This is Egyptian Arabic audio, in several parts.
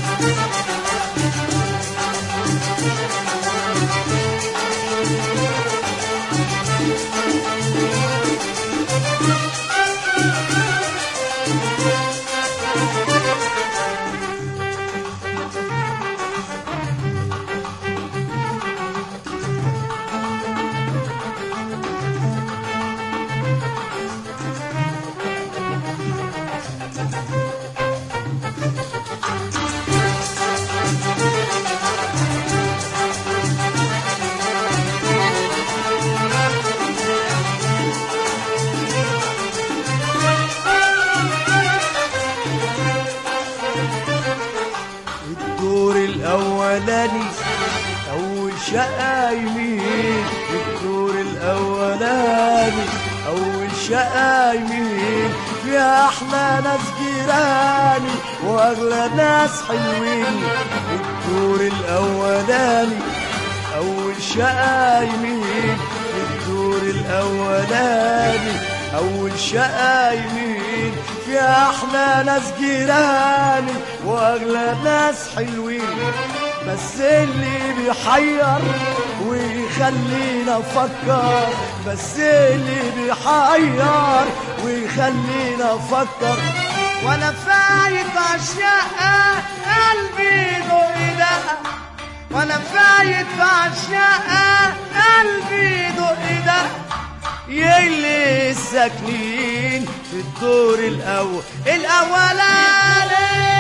الدور الاولاني اول شقه يمين الدور الاولاني اول شقه يمين فيها احلى ناس جيراني واغلى ناس حلوين الدور الاولاني اول شقه يمين الدور الاولاني اول شقه يمين فيها احلى ناس جيراني واغلى ناس حلوين بس اللي بيحير ويخلينا افكر بس اللي بيحير ويخلينا افكر وانا فايت عالشقه قلبي دق دق وانا فايت عالشقه قلبي دق دق يلي الساكنين في الدور الاول الاولاني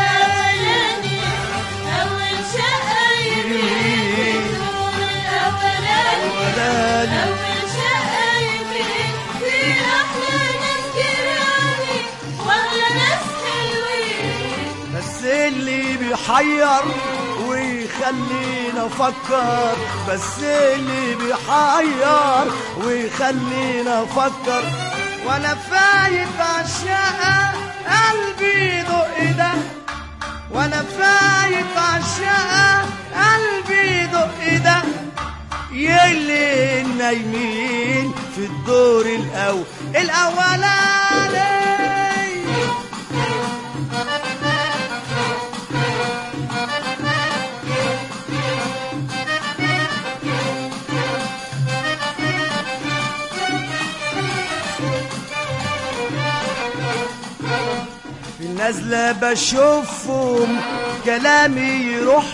أول شقة يمين الدور الأولاني الأولاني. أول شقة يمين في أحلى ناس جيراني وأغلى ناس حلوين بس اللي بيحير ويخلينا افكر بس اللي بيحير ويخلينا افكر وانا فايت عالشقه قلبي دق ده وانا فايت عالشقه قلبي دق ده يلي النايمين في الدور الاول الاولاني في النازلة بشوفهم كلامي يروح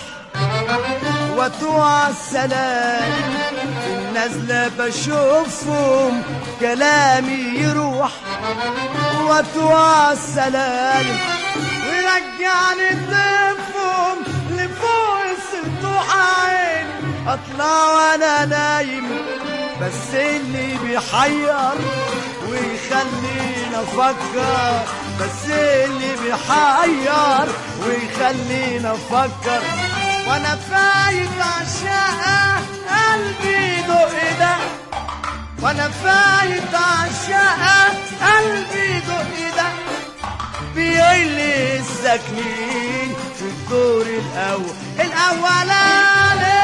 وتوع السلام في النازلة بشوفهم كلامي يروح وتوع السلام ويرجعني طفهم لفوق السطوح عيني اطلع وانا نايم بس اللي بيحير ويخلينا افكر بس اللي بيحير ويخلينا افكر وانا فايت عالشقه قلبي دق ده وانا فايت عالشقه قلبي دق ده بيلي الساكنين في الدور الاول الاولاني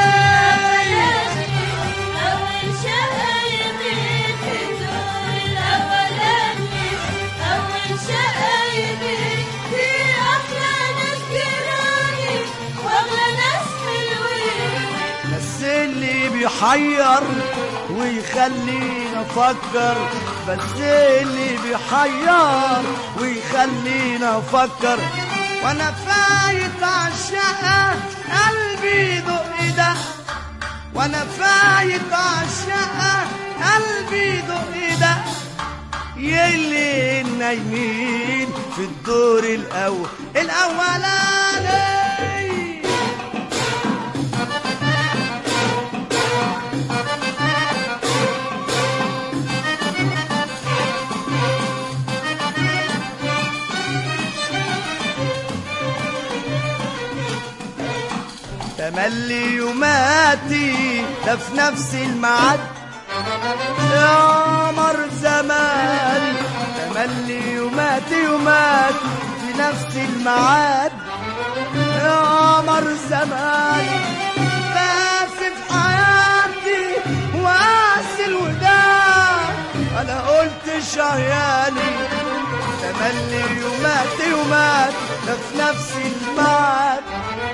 أول شقة يمين في الدور الأولاني أول شقة يمين في أحلى ناس جيراني وأغلى ناس حلوين بس اللي بيحير ويخلينا افكر بس اللي بيحير ويخلينا افكر وانا فايت عالشقه قلبي دق ده وانا فايت عالشقه قلبي دق ده يلي النايمين في الدور الاول الاولاني تملي يوماتي ده في نفس الميعاد يا مر زماني تملي يوماتي يوماتي في نفس الميعاد يا مر زماني بس في حياتي وقاسي الوداع انا قلت شهياني تملي يوماتي يوماتي ده في نفس الميعاد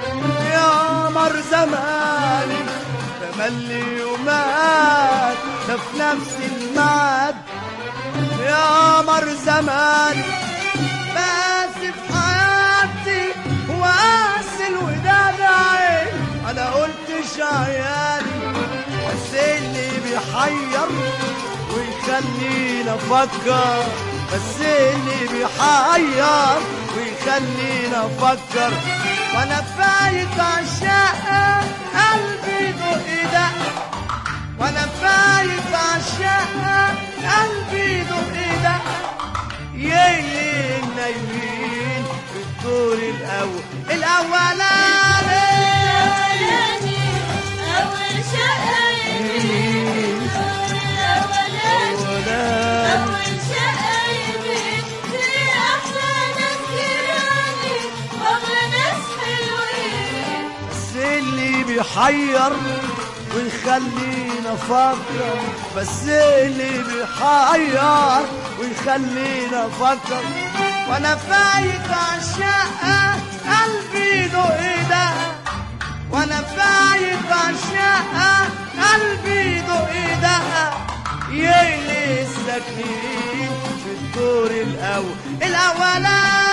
قمر زماني تملي ومات ده في نفس الميعاد يا قمر زماني بس في حياتي وقاس الوداد عين انا قلت عيالي بس اللي بيحير ويخلينا افكر بس اللي بيحير ويخلينا افكر وانا فايت عشاق قلبي دق دق وانا فايت عشاق قلبي دق دق يلي نايمين في الدور الاول الاولاني الأولاني أول شقة يمين الأولاني الأولاني. أول شقة يمين في أحلى ناس جيراني وأغلى ناس حلوين بس اللي بيحير ويخلينا افكر بس اللي بيحير ويخلينا افكر وانا فايت عشاق قلبي دق ده وانا فايت عشاق قلبي دق ده يلي الساكنين في الدور الاول الاولاني